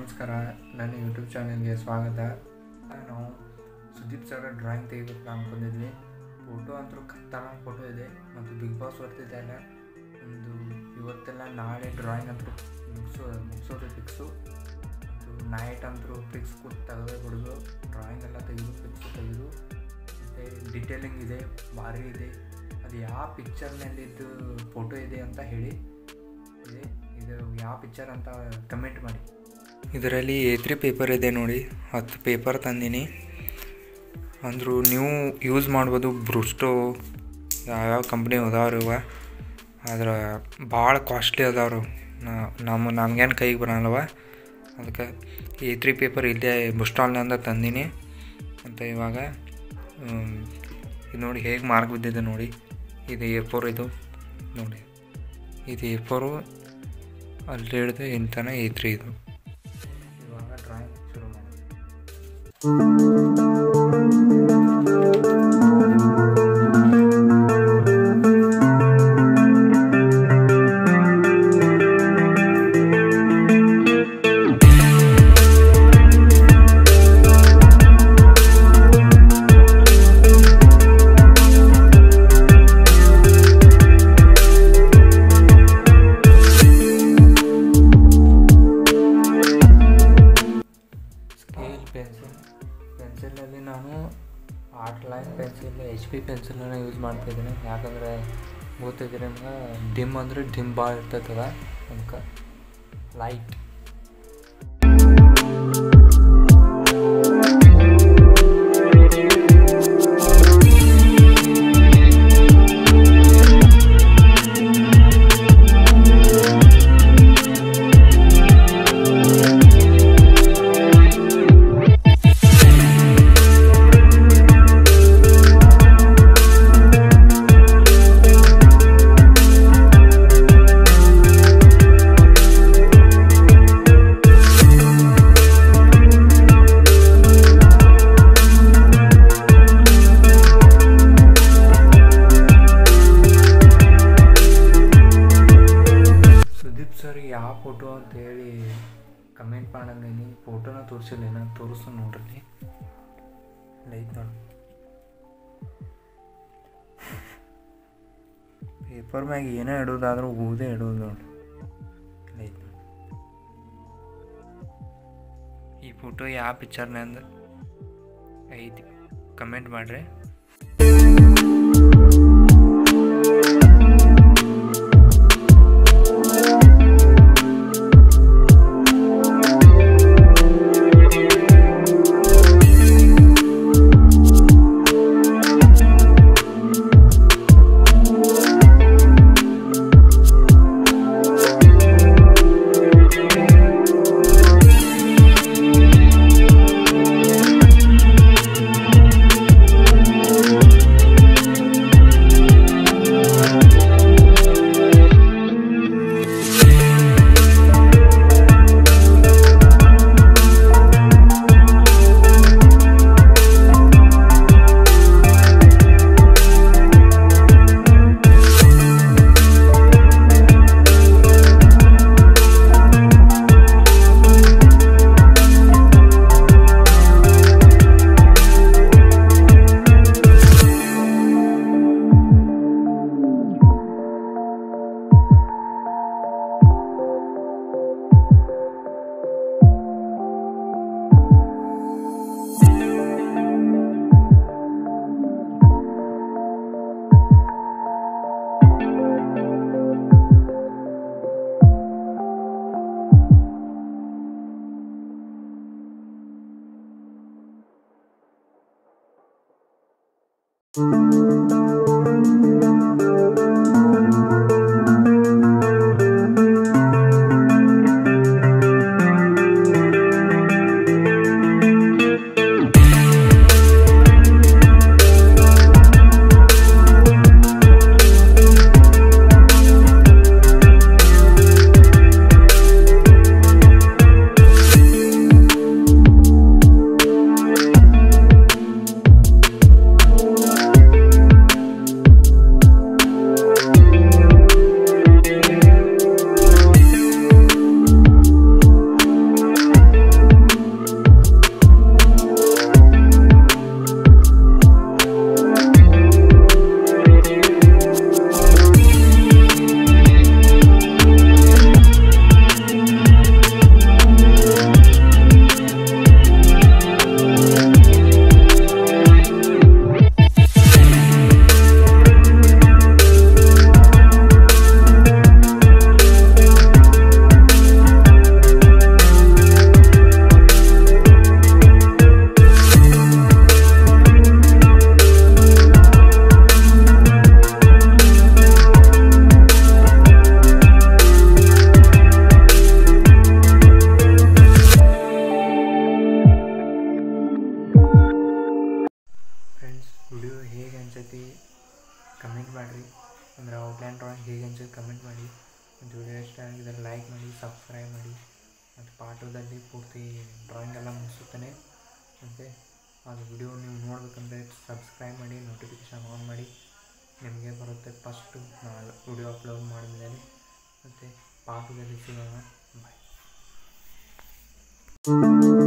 ನಮಸ್ಕಾರ ನನ್ನ ಯೂಟ್ಯೂಬ್ ಚಾನಲ್ಗೆ ಸ್ವಾಗತ ನಾವು ಸುದೀಪ್ ಸರ್ ಡ್ರಾಯಿಂಗ್ ತೆಗಿಬೇಕು ಅಂದ್ಕೊಂಡಿದ್ವಿ ಫೋಟೋ ಅಂತೂ ಖತರ್ನಾಕ್ ಫೋಟೋ ಇದೆ ಮತ್ತು ಬಿಗ್ ಬಾಸ್ ಬರ್ತಿದ್ದೆಲ್ಲ ಒಂದು ಇವತ್ತೆಲ್ಲ ನಾಳೆ ಡ್ರಾಯಿಂಗ್ ಅಂತೂ ಮುಗಿಸೋ ಮುಗಿಸೋದು ಫಿಕ್ಸು ಮತ್ತು ನೈಟ್ ಅಂತೂ ಫಿಕ್ಸ್ ಕೂತು ತೆಗೆದೇ ಬಿಡೋದು ಡ್ರಾಯಿಂಗ್ ಎಲ್ಲ ತೆಗೆದು ಫಿಕ್ಸು ತೆಗೆದು ಮತ್ತು ಡಿಟೇಲಿಂಗ್ ಇದೆ ಭಾರಿ ಇದೆ ಅದು ಯಾವ ಪಿಕ್ಚರ್ನಲ್ಲಿದ್ದು ಫೋಟೋ ಇದೆ ಅಂತ ಹೇಳಿ ಇದೆ ಇದು ಯಾವ ಪಿಕ್ಚರ್ ಅಂತ ಕಮೆಂಟ್ ಮಾಡಿ ಇದರಲ್ಲಿ ಎ ತ್ರೀ ಪೇಪರ್ ಇದೆ ನೋಡಿ ಹತ್ತು ಪೇಪರ್ ತಂದೀನಿ ಅಂದರೂ ನೀವು ಯೂಸ್ ಮಾಡ್ಬೋದು ಬ್ರುಸ್ಟೋ ಯಾವ್ಯಾವ ಕಂಪ್ನಿ ಅದಾವ್ರಿ ಇವ ಆದ್ರೆ ಭಾಳ ಕಾಸ್ಟ್ಲಿ ಅದಾವ್ರು ನಮ್ಮ ನಮ್ಗೇನು ಕೈಗೆ ಬರಲ್ಲವ ಅದಕ್ಕೆ ಎ ತ್ರೀ ಪೇಪರ್ ಇಲ್ಲೇ ಬುಕ್ ಸ್ಟಾಲ್ನಿಂದ ತಂದೀನಿ ಮತ್ತು ಇವಾಗ ಹ್ಮ್, ಇದು ನೋಡಿ ಹೇಗೆ ಮಾರ್ಕ್ ಬಿದ್ದಿದೆ ನೋಡಿ ಇದು ಎ ಫೋರ್ ಇದು ನೋಡಿ ಇದು ಎ ಫೋರು ಅಲ್ಲಿ ಹಿಡಿದು ಇಂತನ ಎ ತ್ರೀ ಇದು ಇವಾಗ ಡ್ರಾಯಿಂಗ್ ಶುರು ಮಾಡಿ ಸ್ಕೇಲ್ ಪೆನ್ಸಿಲ್ ಪೆನ್ಸಿಲಲ್ಲಿ ನಾನು art line pencil H B ಪೆನ್ಸಿಲನ್ನ ಯೂಸ್ ಮಾಡ್ತಿದ್ದೀನಿ ಯಾಕಂದರೆ ಗೊತ್ತಿದ್ರೆ ನಿಮ್ಗೆ ಡಿಮ್ ಅಂದರೆ ಡಿಮ್ ಭಾಳ ಇರ್ತೈತದ ಅದಕ್ಕೆ ಲೈಟ್ ಸುದೀಪ್ ಸರ್ ಯಾವ ಫೋಟೋ ಅಂತ ಹೇಳಿ ಕಮೆಂಟ್ ಮಾಡಂಗೇನಿ ಫೋಟೋನ ತೋರಿಸಿಲ್ಲ ನಾನು ತೋರಿಸ್ತು ನೋಡ್ರಿ ಲೈಟ್ ನೋಡಿ ಪೇಪರ್ ಮ್ಯಾಗ ಏನೇ ಇಡೋದಾದ್ರೂ ಊದೇ ಇಡೋದು ನೋಡಿ ಲೈಟ್ ನೋಡಿ ಈ ಫೋಟೋ ಯಾವ ಪಿಕ್ಚರ್ನಿಂದ ಐತಿ ಕಮೆಂಟ್ ಮಾಡ್ರಿ Thank ಪೂರ್ತಿ ಡ್ರಾಯಿಂಗ್ ಎಲ್ಲ ಮುಗಿಸುತ್ತೇನೆ ಮತ್ತು ಅದು ವಿಡಿಯೋ ನೀವು ನೋಡಬೇಕಂದ್ರೆ ಸಬ್ಸ್ಕ್ರೈಬ್ ಮಾಡಿ ನೋಟಿಫಿಕೇಷನ್ ಆನ್ ಮಾಡಿ ನಿಮಗೆ ಬರುತ್ತೆ ಫಸ್ಟು ನಾನು ವಿಡಿಯೋ ಅಪ್ಲೋಡ್ ಮಾಡಿದ್ಮೇಲೆ ಮತ್ತು ಪಾಠದಲ್ಲಿ ಸಿಗೋಣ ಬಾಯ್